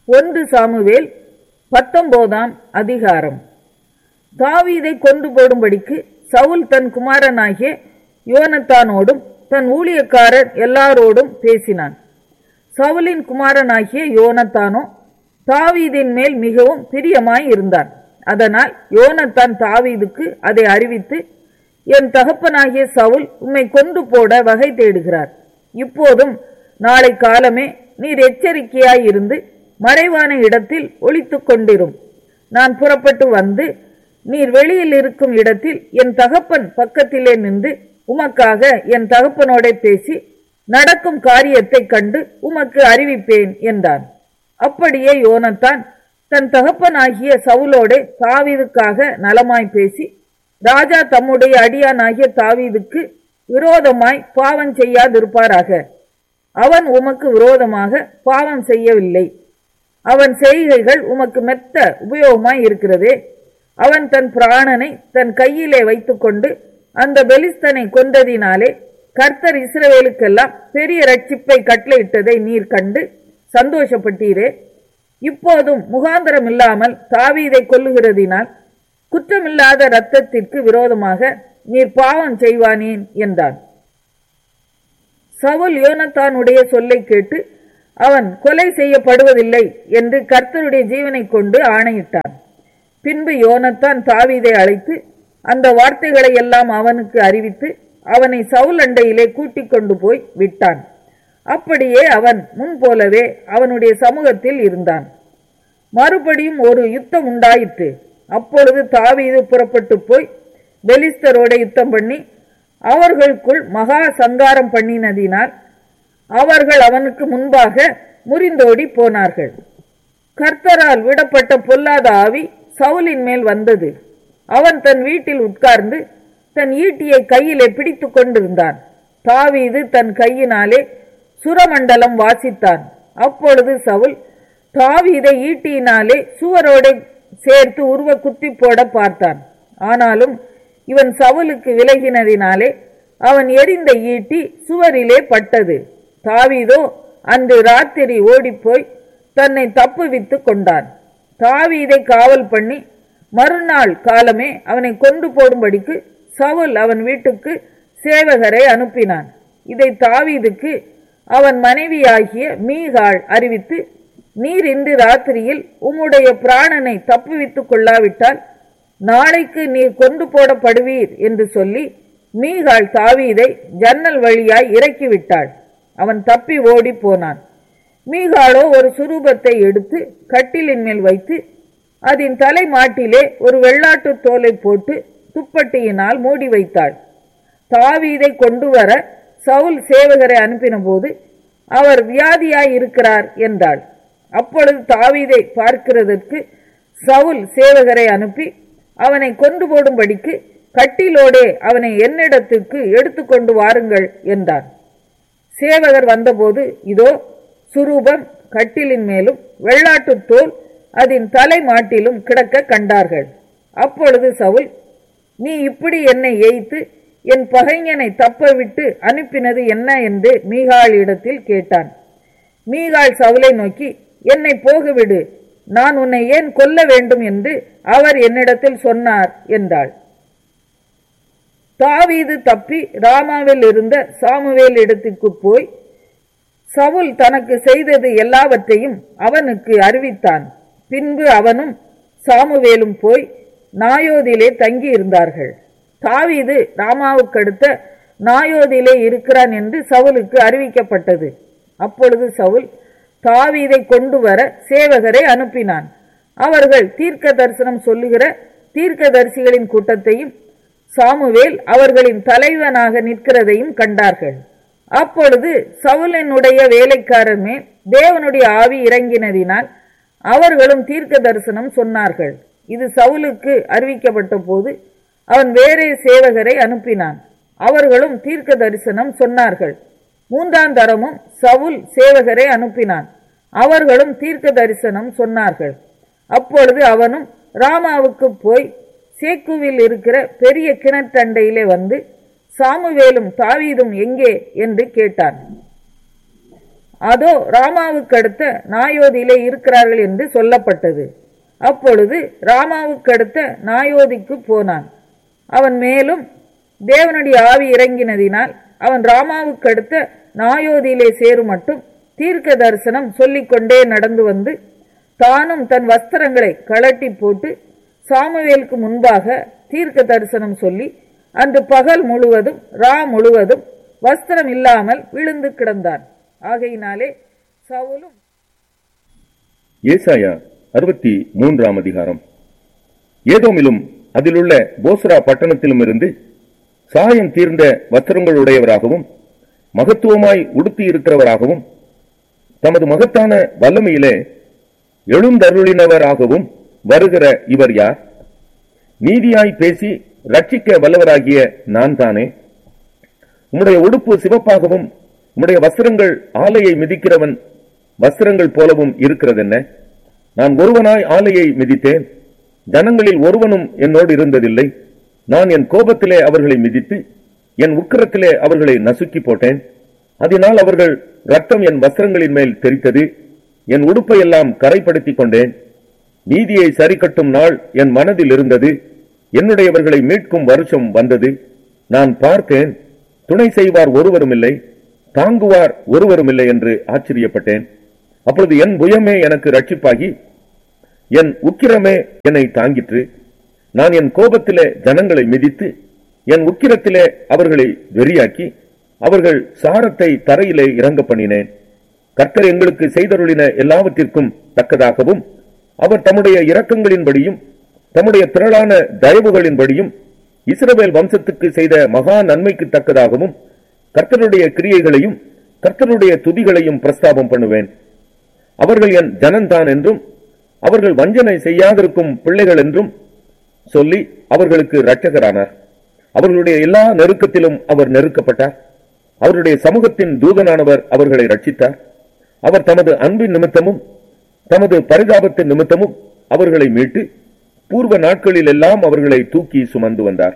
ஒன்று சாமுவேல் பத்தொன்பதாம் அதிகாரம் தாவீதை கொண்டு போடும்படிக்கு சவுல் தன் குமாரனாகிய யோனத்தானோடும் தன் ஊழியக்காரர் எல்லாரோடும் பேசினான் சவுலின் குமாரனாகிய யோனத்தானோ தாவீதின் மேல் மிகவும் பிரியமாய் இருந்தான் அதனால் யோனத்தான் தாவீதுக்கு அதை அறிவித்து என் தகப்பனாகிய சவுல் உம்மை கொண்டு போட வகை தேடுகிறார் இப்போதும் நாளை காலமே நீர் எச்சரிக்கையாய் இருந்து மறைவான இடத்தில் ஒளித்துக் கொண்டிரும் நான் புறப்பட்டு வந்து நீர் வெளியில் இருக்கும் இடத்தில் என் தகப்பன் பக்கத்திலே நின்று உமக்காக என் தகப்பனோட பேசி நடக்கும் காரியத்தைக் கண்டு உமக்கு அறிவிப்பேன் என்றான் அப்படியே யோனத்தான் தன் தகப்பனாகிய சவுலோடே தாவீதுக்காக நலமாய் பேசி ராஜா தம்முடைய அடியானாகிய தாவீதுக்கு விரோதமாய் பாவம் செய்யாதிருப்பாராக அவன் உமக்கு விரோதமாக பாவம் செய்யவில்லை அவன் செய்கைகள் உமக்கு மெத்த உபயோகமாய் இருக்கிறதே அவன் தன் பிராணனை தன் கையிலே வைத்துக்கொண்டு அந்த பெலிஸ்தனை கொன்றதினாலே கர்த்தர் இஸ்ரவேலுக்கெல்லாம் பெரிய ரட்சிப்பை கட்டளையிட்டதை நீர் கண்டு சந்தோஷப்பட்டீரே இப்போதும் முகாந்திரம் இல்லாமல் தாவீதை கொல்லுகிறதினால் குற்றமில்லாத இரத்தத்திற்கு விரோதமாக நீர் பாவம் செய்வானேன் என்றான் சவுல் யோனத்தானுடைய சொல்லை கேட்டு அவன் கொலை செய்யப்படுவதில்லை என்று கர்த்தருடைய ஜீவனை கொண்டு ஆணையிட்டான் பின்பு யோனத்தான் தாவீதை அழைத்து அந்த வார்த்தைகளை எல்லாம் அவனுக்கு அறிவித்து அவனை சவுல் அண்டையிலே கூட்டிக் கொண்டு போய் விட்டான் அப்படியே அவன் முன்போலவே அவனுடைய சமூகத்தில் இருந்தான் மறுபடியும் ஒரு யுத்தம் உண்டாயிற்று அப்பொழுது தாவீது புறப்பட்டு போய் பெலிஸ்தரோட யுத்தம் பண்ணி அவர்களுக்குள் மகா சங்காரம் பண்ணினதினால் அவர்கள் அவனுக்கு முன்பாக முறிந்தோடி போனார்கள் கர்த்தரால் விடப்பட்ட பொல்லாத ஆவி சவுலின் மேல் வந்தது அவன் தன் வீட்டில் உட்கார்ந்து தன் ஈட்டியை கையிலே பிடித்து கொண்டிருந்தான் தாவீது தன் கையினாலே சுரமண்டலம் வாசித்தான் அப்பொழுது சவுல் தாவீதை ஈட்டியினாலே சுவரோட சேர்த்து உருவ குத்தி போட பார்த்தான் ஆனாலும் இவன் சவுலுக்கு விலகினதினாலே அவன் எரிந்த ஈட்டி சுவரிலே பட்டது தாவீதோ அன்று ராத்திரி ஓடிப்போய் தன்னை தப்புவித்து கொண்டான் தாவீதை காவல் பண்ணி மறுநாள் காலமே அவனை கொண்டு போடும்படிக்கு சவுல் அவன் வீட்டுக்கு சேவகரை அனுப்பினான் இதை தாவீதுக்கு அவன் மனைவியாகிய மீகாள் அறிவித்து நீர் இன்று ராத்திரியில் உம்முடைய பிராணனை தப்புவித்துக் கொள்ளாவிட்டால் நாளைக்கு நீர் கொண்டு போடப்படுவீர் என்று சொல்லி மீகாள் தாவீதை ஜன்னல் வழியாய் இறக்கிவிட்டாள் அவன் தப்பி ஓடி போனான் மீகாளோ ஒரு சுரூபத்தை எடுத்து கட்டிலின் மேல் வைத்து அதன் தலை மாட்டிலே ஒரு வெள்ளாட்டு தோலை போட்டு துப்பட்டியினால் மூடி வைத்தாள் தாவீதை கொண்டு வர சவுல் சேவகரை அனுப்பின போது அவர் வியாதியாய் இருக்கிறார் என்றாள் அப்பொழுது தாவீதை பார்க்கிறதற்கு சவுல் சேவகரை அனுப்பி அவனை கொண்டு போடும்படிக்கு கட்டிலோடே அவனை என்னிடத்துக்கு எடுத்துக்கொண்டு வாருங்கள் என்றான் சேவகர் வந்தபோது இதோ சுரூபம் கட்டிலின் மேலும் வெள்ளாட்டு தோல் அதன் தலை மாட்டிலும் கிடக்க கண்டார்கள் அப்பொழுது சவுல் நீ இப்படி என்னை எய்த்து என் பகைஞனை தப்ப விட்டு அனுப்பினது என்ன என்று மீகாளிடத்தில் கேட்டான் மீகாள் சவுலை நோக்கி என்னை போகவிடு நான் உன்னை ஏன் கொல்ல வேண்டும் என்று அவர் என்னிடத்தில் சொன்னார் என்றாள் தாவீது தப்பி ராமாவில் இருந்த சாமுவேல் இடத்துக்கு போய் சவுல் தனக்கு செய்தது எல்லாவற்றையும் அவனுக்கு அறிவித்தான் பின்பு அவனும் சாமுவேலும் போய் நாயோதிலே தங்கி இருந்தார்கள் தாவீது ராமாவுக்கடுத்த நாயோதிலே இருக்கிறான் என்று சவுலுக்கு அறிவிக்கப்பட்டது அப்பொழுது சவுல் தாவீதை கொண்டு வர சேவகரை அனுப்பினான் அவர்கள் தீர்க்க தரிசனம் சொல்லுகிற தீர்க்கதரிசிகளின் கூட்டத்தையும் சாமுவேல் அவர்களின் தலைவனாக நிற்கிறதையும் கண்டார்கள் அப்பொழுது சவுலினுடைய வேலைக்காரர் மேல் தேவனுடைய ஆவி இறங்கினதினால் அவர்களும் தீர்க்க தரிசனம் சொன்னார்கள் இது சவுலுக்கு அறிவிக்கப்பட்ட போது அவன் வேறே சேவகரை அனுப்பினான் அவர்களும் தீர்க்க தரிசனம் சொன்னார்கள் மூன்றாம் தரமும் சவுல் சேவகரை அனுப்பினான் அவர்களும் தீர்க்க தரிசனம் சொன்னார்கள் அப்பொழுது அவனும் ராமாவுக்கு போய் சேக்குவில் இருக்கிற பெரிய கிணற்றண்டையிலே வந்து சாமுவேலும் தாவீதும் எங்கே என்று கேட்டான் அதோ ராமாவுக்கு அடுத்த நாயோதியிலே இருக்கிறார்கள் என்று சொல்லப்பட்டது அப்பொழுது ராமாவுக்கு அடுத்த நாயோதிக்கு போனான் அவன் மேலும் தேவனுடைய ஆவி இறங்கினதினால் அவன் ராமாவுக்கு அடுத்த நாயோதியிலே சேரும் மட்டும் தீர்க்க தரிசனம் சொல்லிக்கொண்டே நடந்து வந்து தானும் தன் வஸ்திரங்களை கழட்டி போட்டு சாமுவேலுக்கு முன்பாக தீர்க்க தரிசனம் சொல்லி அன்று பகல் முழுவதும் ரா முழுவதும் வஸ்திரம் இல்லாமல் விழுந்து கிடந்தான் ஆகையினாலே சவுலும் ஏசாயா அறுபத்தி மூன்றாம் அதிகாரம் ஏதோமிலும் அதிலுள்ள போஸ்ரா பட்டணத்திலும் இருந்து சாயம் தீர்ந்த வஸ்திரங்களுடையவராகவும் மகத்துவமாய் உடுத்தி இருக்கிறவராகவும் தமது மகத்தான வல்லமையிலே எழுந்தருளினவராகவும் வருகிற இவர் யார் நீதியாய் பேசி ரட்சிக்க வல்லவராகிய நான் தானே உம்முடைய உடுப்பு சிவப்பாகவும் உம்முடைய வஸ்திரங்கள் ஆலையை மிதிக்கிறவன் வஸ்திரங்கள் போலவும் இருக்கிறதென்ன நான் ஒருவனாய் ஆலையை மிதித்தேன் ஜனங்களில் ஒருவனும் என்னோடு இருந்ததில்லை நான் என் கோபத்திலே அவர்களை மிதித்து என் உக்கிரத்திலே அவர்களை நசுக்கி போட்டேன் அதனால் அவர்கள் ரத்தம் என் வஸ்திரங்களின் மேல் தெரித்தது என் உடுப்பை எல்லாம் கரைப்படுத்திக் கொண்டேன் நீதியை சரிக்கட்டும் நாள் என் மனதில் இருந்தது என்னுடையவர்களை மீட்கும் வருஷம் வந்தது நான் பார்த்தேன் துணை செய்வார் ஒருவரும் இல்லை தாங்குவார் ஒருவரும் இல்லை என்று ஆச்சரியப்பட்டேன் அப்பொழுது என் புயமே எனக்கு ரட்சிப்பாகி என் உக்கிரமே என்னை தாங்கிற்று நான் என் கோபத்திலே ஜனங்களை மிதித்து என் உக்கிரத்திலே அவர்களை வெறியாக்கி அவர்கள் சாரத்தை தரையிலே இறங்க பண்ணினேன் கர்த்தர் எங்களுக்கு செய்தருளின எல்லாவற்றிற்கும் தக்கதாகவும் அவர் தம்முடைய இரக்கங்களின்படியும் தம்முடைய திரளான தயவுகளின்படியும் இஸ்ரவேல் வம்சத்துக்கு செய்த மகா நன்மைக்கு தக்கதாகவும் கர்த்தருடைய கிரியைகளையும் கர்த்தருடைய துதிகளையும் பிரஸ்தாபம் பண்ணுவேன் அவர்கள் என் ஜனந்தான் என்றும் அவர்கள் வஞ்சனை செய்யாதிருக்கும் பிள்ளைகள் என்றும் சொல்லி அவர்களுக்கு இரட்சகரானார் அவர்களுடைய எல்லா நெருக்கத்திலும் அவர் நெருக்கப்பட்டார் அவருடைய சமூகத்தின் தூதனானவர் அவர்களை ரட்சித்தார் அவர் தமது அன்பின் நிமித்தமும் தமது பரிதாபத்தின் நிமித்தமும் அவர்களை மீட்டு பூர்வ நாட்களில் எல்லாம் அவர்களை தூக்கி சுமந்து வந்தார்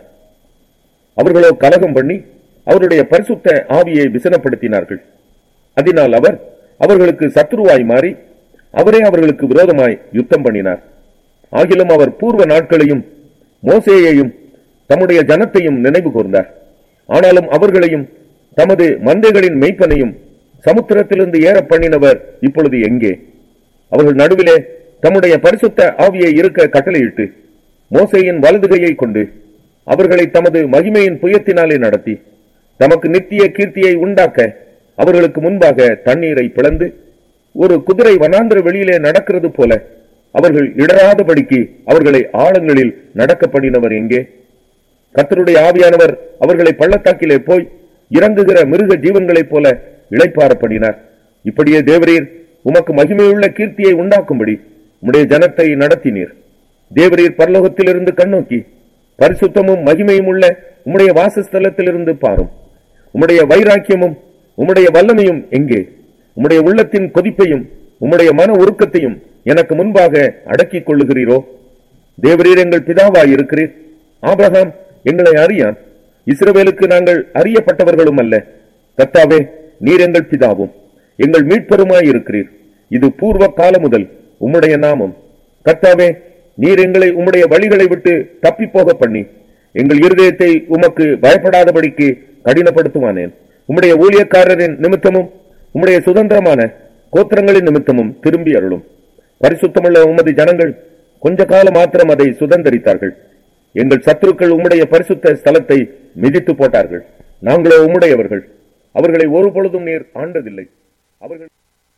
அவர்களோ கலகம் பண்ணி அவருடைய பரிசுத்த ஆவியை விசனப்படுத்தினார்கள் அதனால் அவர் அவர்களுக்கு சத்ருவாய் மாறி அவரே அவர்களுக்கு விரோதமாய் யுத்தம் பண்ணினார் ஆகிலும் அவர் பூர்வ நாட்களையும் மோசேயையும் தம்முடைய ஜனத்தையும் நினைவு கூர்ந்தார் ஆனாலும் அவர்களையும் தமது மந்தைகளின் மெய்ப்பனையும் சமுத்திரத்திலிருந்து ஏற பண்ணினவர் இப்பொழுது எங்கே அவர்கள் நடுவிலே தம்முடைய பரிசுத்த ஆவியை இருக்க கட்டளையிட்டு மோசேயின் வலதுகையை கொண்டு அவர்களை தமது மகிமையின் புயத்தினாலே நடத்தி தமக்கு நித்திய கீர்த்தியை உண்டாக்க அவர்களுக்கு முன்பாக தண்ணீரை பிளந்து ஒரு குதிரை வனாந்திர வெளியிலே நடக்கிறது போல அவர்கள் இடராதபடிக்கு அவர்களை ஆழங்களில் நடக்கப்படினவர் எங்கே கர்த்தருடைய ஆவியானவர் அவர்களை பள்ளத்தாக்கிலே போய் இறங்குகிற மிருக ஜீவன்களைப் போல இளைப்பாரப்படினார் இப்படியே தேவரீர் உமக்கு மகிமையுள்ள கீர்த்தியை உண்டாக்கும்படி உம்முடைய ஜனத்தை நடத்தினீர் தேவரீர் பரலோகத்திலிருந்து கண்ணோக்கி பரிசுத்தமும் மகிமையும் உள்ள உம்முடைய வாசஸ்தலத்திலிருந்து பாரும் உம்முடைய வைராக்கியமும் உம்முடைய வல்லமையும் எங்கே உம்முடைய உள்ளத்தின் கொதிப்பையும் உம்முடைய மன உருக்கத்தையும் எனக்கு முன்பாக அடக்கிக் கொள்ளுகிறீரோ தேவரீர் எங்கள் பிதாவாய் இருக்கிறீர் ஆபிரகாம் எங்களை அறியான் இஸ்ரவேலுக்கு நாங்கள் அறியப்பட்டவர்களும் அல்ல கர்த்தாவே நீர் எங்கள் பிதாவும் எங்கள் மீட்பருமாய் இருக்கிறீர் இது பூர்வ காலம் முதல் உம்முடைய நாமம் கர்த்தாவே நீர் எங்களை உம்முடைய வழிகளை விட்டு தப்பி போக பண்ணி எங்கள் இருதயத்தை உமக்கு பயப்படாதபடிக்கு கடினப்படுத்துவானேன் உம்முடைய ஊழியக்காரரின் நிமித்தமும் உம்முடைய சுதந்திரமான கோத்திரங்களின் நிமித்தமும் திரும்பி அருளும் பரிசுத்தமுள்ள உமது ஜனங்கள் கொஞ்ச காலம் மாத்திரம் அதை சுதந்திரித்தார்கள் எங்கள் சத்துருக்கள் உம்முடைய பரிசுத்த ஸ்தலத்தை மிதித்து போட்டார்கள் நாங்களோ உம்முடையவர்கள் அவர்களை ஒரு பொழுதும் நீர் ஆண்டதில்லை அவர்கள்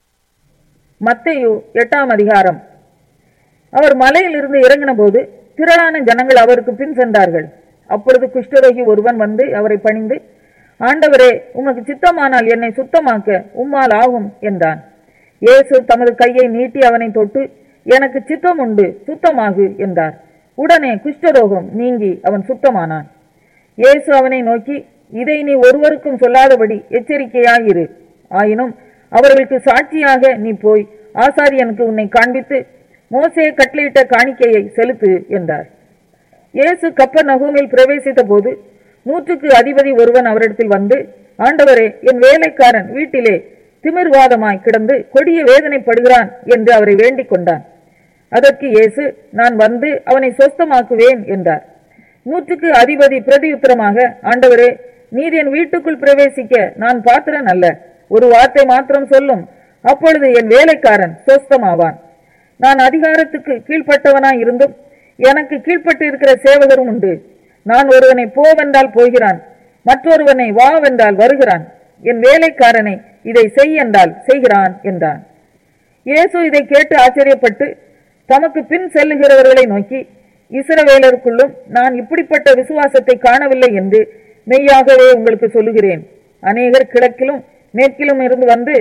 மத்தேயு எட்டாம் அதிகாரம் அவர் மலையில் இருந்து இறங்கின போது திரளான ஜனங்கள் அவருக்கு பின் சென்றார்கள் அப்பொழுது குஷ்டரோகி ஒருவன் வந்து அவரை பணிந்து ஆண்டவரே உமக்கு சித்தமானால் என்னை சுத்தமாக்க உம்மால் ஆகும் என்றான் இயேசு தமது கையை நீட்டி அவனை தொட்டு எனக்கு சித்தம் உண்டு சுத்தமாகு என்றார் உடனே குஷ்டரோகம் நீங்கி அவன் சுத்தமானான் இயேசு அவனை நோக்கி இதை நீ ஒருவருக்கும் சொல்லாதபடி எச்சரிக்கையாயிரு ஆயினும் அவர்களுக்கு சாட்சியாக நீ போய் ஆசாரியனுக்கு உன்னை காண்பித்து மோசே கட்டளையிட்ட காணிக்கையை செலுத்து என்றார் இயேசு கப்பர் நகூமில் பிரவேசித்த போது நூற்றுக்கு அதிபதி ஒருவன் அவரிடத்தில் வந்து ஆண்டவரே என் வேலைக்காரன் வீட்டிலே திமிர்வாதமாய் கிடந்து கொடிய வேதனைப்படுகிறான் என்று அவரை வேண்டிக் கொண்டான் அதற்கு இயேசு நான் வந்து அவனை சொஸ்தமாக்குவேன் என்றார் நூற்றுக்கு அதிபதி பிரதியுத்தரமாக ஆண்டவரே நீர் என் வீட்டுக்குள் பிரவேசிக்க நான் பாத்திரன் அல்ல ஒரு வார்த்தை மாத்திரம் சொல்லும் அப்பொழுது என் வேலைக்காரன் சொஸ்தமாவான் நான் அதிகாரத்துக்கு கீழ்ப்பட்டவனாய் இருந்தும் எனக்கு கீழ்ப்பட்டு இருக்கிற சேவகரும் உண்டு நான் ஒருவனை போவென்றால் போகிறான் மற்றொருவனை வாவென்றால் வருகிறான் என் வேலைக்காரனை இதை செய் என்றால் செய்கிறான் என்றான் இயேசு இதை கேட்டு ஆச்சரியப்பட்டு தமக்கு பின் செல்லுகிறவர்களை நோக்கி இஸ்ரவேலருக்குள்ளும் நான் இப்படிப்பட்ட விசுவாசத்தை காணவில்லை என்று மெய்யாகவே உங்களுக்கு சொல்லுகிறேன் அநேகர் கிழக்கிலும் மேற்கிலும் இருந்து வந்து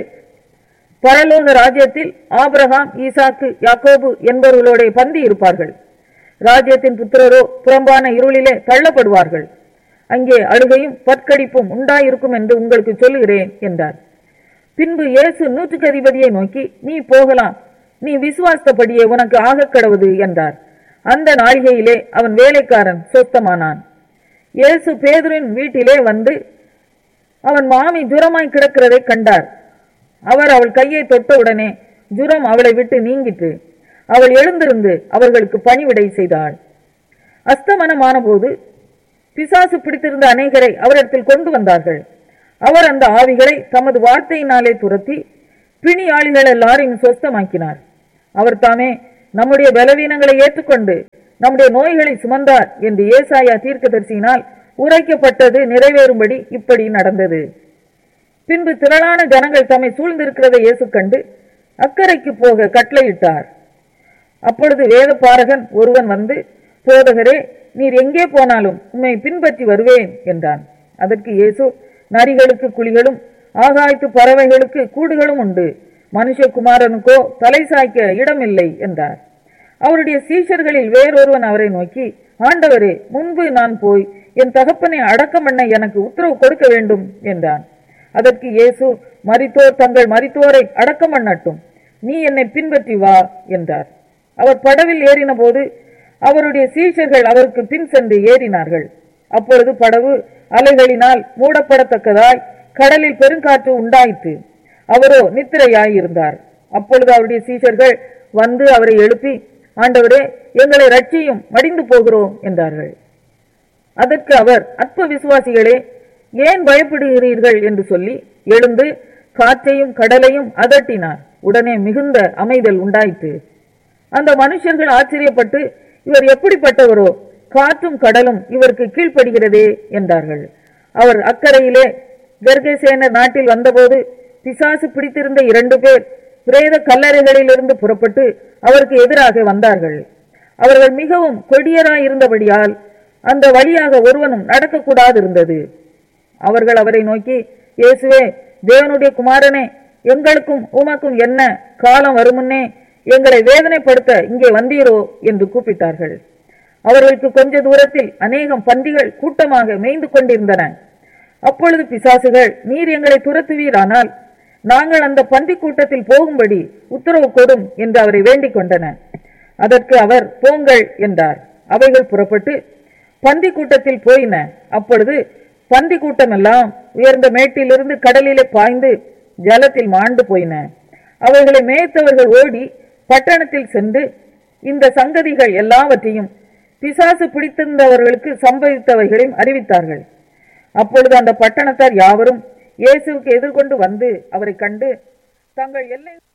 பரலோக ராஜ்யத்தில் ஆபிரகாம் ஈசாக்கு யாக்கோபு என்பவர்களோட பந்தி இருப்பார்கள் ராஜ்யத்தின் புத்திரரோ புறம்பான இருளிலே தள்ளப்படுவார்கள் அங்கே அழுகையும் பற்கடிப்பும் உண்டாயிருக்கும் என்று உங்களுக்கு சொல்லுகிறேன் என்றார் பின்பு இயேசு நூற்றுக்கு அதிபதியை நோக்கி நீ போகலாம் நீ விசுவாசப்படியே உனக்கு ஆகக் கடவுது என்றார் அந்த நாழிகையிலே அவன் வேலைக்காரன் சொத்தமானான் இயேசு பேதுருவின் வீட்டிலே வந்து அவன் மாமி ஜுரமாய் கிடக்கிறதை கண்டார் அவர் அவள் கையை தொட்டவுடனே ஜுரம் அவளை விட்டு நீங்கிற்று அவள் எழுந்திருந்து அவர்களுக்கு பணிவிடை செய்தாள் அஸ்தமனமான போது பிசாசு பிடித்திருந்த அநேகரை அவரிடத்தில் கொண்டு வந்தார்கள் அவர் அந்த ஆவிகளை தமது வார்த்தையினாலே துரத்தி பிணியாளிகள் எல்லாரையும் சொஸ்தமாக்கினார் அவர் தாமே நம்முடைய பலவீனங்களை ஏற்றுக்கொண்டு நம்முடைய நோய்களை சுமந்தார் என்று ஏசாயா தீர்க்கதரிசியினால் உரைக்கப்பட்டது நிறைவேறும்படி இப்படி நடந்தது பின்பு திரளான ஜனங்கள் தம்மை சூழ்ந்திருக்கிறதை இயேசு கண்டு அக்கறைக்கு போக கட்டளையிட்டார் அப்பொழுது வேத பாரகன் ஒருவன் வந்து போதகரே நீர் எங்கே போனாலும் உம்மை பின்பற்றி வருவேன் என்றான் அதற்கு இயேசு நரிகளுக்கு குழிகளும் ஆகாயத்து பறவைகளுக்கு கூடுகளும் உண்டு மனுஷகுமாரனுக்கோ தலை சாய்க்க இடமில்லை என்றார் அவருடைய சீஷர்களில் வேறொருவன் அவரை நோக்கி ஆண்டவரே முன்பு நான் போய் என் தகப்பனை அடக்கம் பண்ண எனக்கு உத்தரவு கொடுக்க வேண்டும் என்றான் அதற்கு இயேசு மரித்தோர் தங்கள் மரித்தோரை அடக்கம் பண்ணட்டும் நீ என்னை பின்பற்றி வா என்றார் அவர் படவில் ஏறின போது அவருடைய சீஷர்கள் அவருக்கு பின் சென்று ஏறினார்கள் அப்பொழுது படவு அலைகளினால் மூடப்படத்தக்கதாய் கடலில் பெருங்காற்று உண்டாயிற்று அவரோ நித்திரையாய் இருந்தார் அப்பொழுது அவருடைய சீஷர்கள் வந்து அவரை எழுப்பி ஆண்டவரே எங்களை ரட்சியும் மடிந்து போகிறோம் என்றார்கள் அதற்கு அவர் அற்ப விசுவாசிகளே ஏன் பயப்படுகிறீர்கள் என்று சொல்லி எழுந்து காற்றையும் கடலையும் அதட்டினார் உடனே மிகுந்த அமைதல் உண்டாயிற்று அந்த மனுஷர்கள் ஆச்சரியப்பட்டு இவர் எப்படிப்பட்டவரோ காற்றும் கடலும் இவருக்கு கீழ்ப்படுகிறதே என்றார்கள் அவர் அக்கறையிலே கர்கசேனர் நாட்டில் வந்தபோது பிசாசு பிடித்திருந்த இரண்டு பேர் பிரேத கல்லறைகளிலிருந்து புறப்பட்டு அவருக்கு எதிராக வந்தார்கள் அவர்கள் மிகவும் கொடியராய் இருந்தபடியால் அந்த வழியாக ஒருவனும் நடக்கக்கூடாதிருந்தது அவர்கள் அவரை நோக்கி இயேசுவே தேவனுடைய குமாரனே எங்களுக்கும் உமக்கும் என்ன காலம் வருமுன்னே எங்களை வேதனைப்படுத்த இங்கே வந்தீரோ என்று கூப்பிட்டார்கள் அவர்களுக்கு கொஞ்ச தூரத்தில் அநேகம் பன்றிகள் கூட்டமாக மேய்ந்து கொண்டிருந்தன அப்பொழுது பிசாசுகள் நீர் எங்களை துரத்துவீரானால் நாங்கள் அந்த பன்றி கூட்டத்தில் போகும்படி உத்தரவு கொடும் என்று அவரை வேண்டிக் கொண்டன அதற்கு அவர் போங்கள் என்றார் அவைகள் புறப்பட்டு பன்றி கூட்டத்தில் போயின அப்பொழுது பன்றி கூட்டமெல்லாம் உயர்ந்த மேட்டிலிருந்து கடலிலே பாய்ந்து ஜலத்தில் மாண்டு போயின அவைகளை மேய்த்தவர்கள் ஓடி பட்டணத்தில் சென்று இந்த சங்கதிகள் எல்லாவற்றையும் பிசாசு பிடித்திருந்தவர்களுக்கு சம்பவித்தவைகளையும் அறிவித்தார்கள் அப்பொழுது அந்த பட்டணத்தார் யாவரும் இயேசுவுக்கு எதிர்கொண்டு வந்து அவரை கண்டு தங்கள் எல்லை